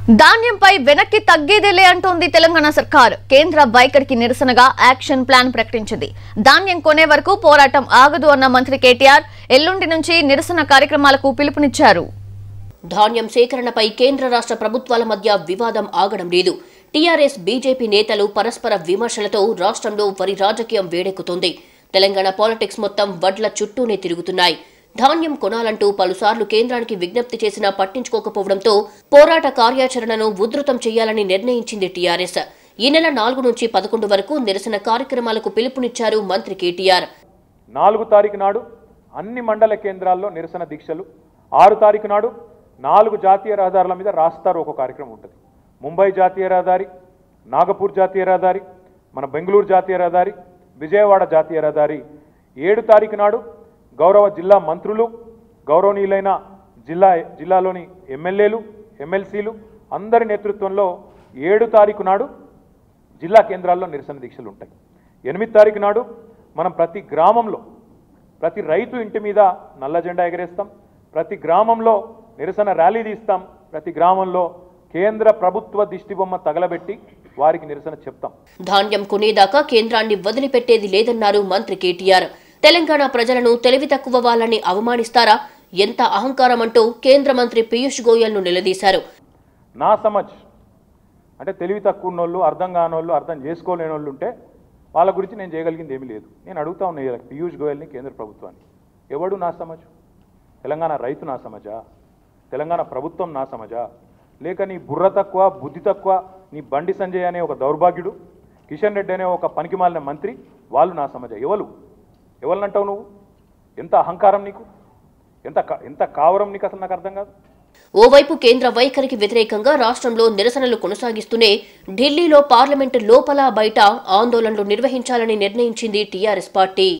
ధాన్యంపై వెనక్కి తగ్గేదేలే అంటోంది తెలంగాణ సర్కార్ కేంద్ర వైఖరికి నిరసనగా యాక్షన్ ప్లాన్ ప్రకటించింది ధాన్యం కొనే వరకు పోరాటం ఆగదు అన్న మంత్రి కేటీఆర్ ఎల్లుండి నుంచి నిరసన కార్యక్రమాలకు పిలుపునిచ్చారు ధాన్యం సేకరణపై కేంద్ర రాష్ట్ర ప్రభుత్వాల మధ్య వివాదం ఆగడం లేదు టీఆర్ఎస్ బీజేపీ నేతలు పరస్పర విమర్శలతో రాష్ట్రంలో వరి రాజకీయం వేడెక్కుతోంది తెలంగాణ పాలిటిక్స్ మొత్తం వడ్ల చుట్టూనే తిరుగుతున్నాయి ధాన్యం కొనాలంటూ పలుసార్లు కేంద్రానికి విజ్ఞప్తి చేసినా పట్టించుకోకపోవడంతో పోరాట కార్యాచరణను ఉధృతం చేయాలని నిర్ణయించింది టీఆర్ఎస్ ఈ నెల నాలుగు నుంచి పదకొండు వరకు నిరసన కార్యక్రమాలకు పిలుపునిచ్చారు మంత్రి కేటీఆర్ నాలుగు తారీఖు నాడు అన్ని మండల కేంద్రాల్లో నిరసన దీక్షలు ఆరు తారీఖు నాడు నాలుగు జాతీయ రహదారుల మీద రాస్తారు ఒక కార్యక్రమం ఉంటుంది ముంబై జాతీయ రహదారి నాగపూర్ జాతీయ రహదారి మన బెంగళూరు జాతీయ రహదారి విజయవాడ జాతీయ రహదారి ఏడు తారీఖు నాడు గౌరవ జిల్లా మంత్రులు గౌరవనీయులైన జిల్లా జిల్లాలోని ఎమ్మెల్యేలు ఎమ్మెల్సీలు అందరి నేతృత్వంలో ఏడు తారీఖు నాడు జిల్లా కేంద్రాల్లో నిరసన దీక్షలు ఉంటాయి ఎనిమిది తారీఖు నాడు మనం ప్రతి గ్రామంలో ప్రతి రైతు ఇంటి మీద నల్ల జెండా ఎగరేస్తాం ప్రతి గ్రామంలో నిరసన ర్యాలీ తీస్తాం ప్రతి గ్రామంలో కేంద్ర ప్రభుత్వ దిష్టిబొమ్మ తగలబెట్టి వారికి నిరసన చెప్తాం ధాన్యం కొనేదాకా కేంద్రాన్ని వదిలిపెట్టేది లేదన్నారు మంత్రి కేటీఆర్ తెలంగాణ ప్రజలను తెలివి తక్కువ వాళ్ళని అవమానిస్తారా ఎంత అహంకారం అంటూ కేంద్ర మంత్రి పీయూష్ గోయల్ను నిలదీశారు నా సమజ్ అంటే తెలివి తక్కువ ఉన్నోళ్ళు అర్థం కానోళ్ళు అర్థం చేసుకోలేని వాళ్ళు ఉంటే వాళ్ళ గురించి నేను చేయగలిగింది ఏమీ లేదు నేను అడుగుతా ఉన్నా ఇలా పీయూష్ గోయల్ని కేంద్ర ప్రభుత్వాన్ని ఎవడు నా సమజ్ తెలంగాణ రైతు నా సమజా తెలంగాణ ప్రభుత్వం నా సమజా లేక నీ బుర్ర తక్కువ బుద్ధి తక్కువ నీ బండి సంజయ్ అనే ఒక దౌర్భాగ్యుడు కిషన్ రెడ్డి అనే ఒక పనికిమాలిన మంత్రి వాళ్ళు నా సమజ ఎవరు ఎవరినంటావు నువ్వు ఎంత అహంకారం నీకు ఎంత క- ఎంత కావరం నీకు అసలు నాకు అర్థం కాదు ఓవైపు కేంద్ర వైఖరికి వ్యతిరేకంగా రాష్ట్రంలో నిరసనలు కొనసాగిస్తూనే ఢిల్లీలో పార్లమెంటు లోపల బయట ఆందోళనలు నిర్వహించాలని నిర్ణయించింది టీఆర్ఎస్ పార్టీ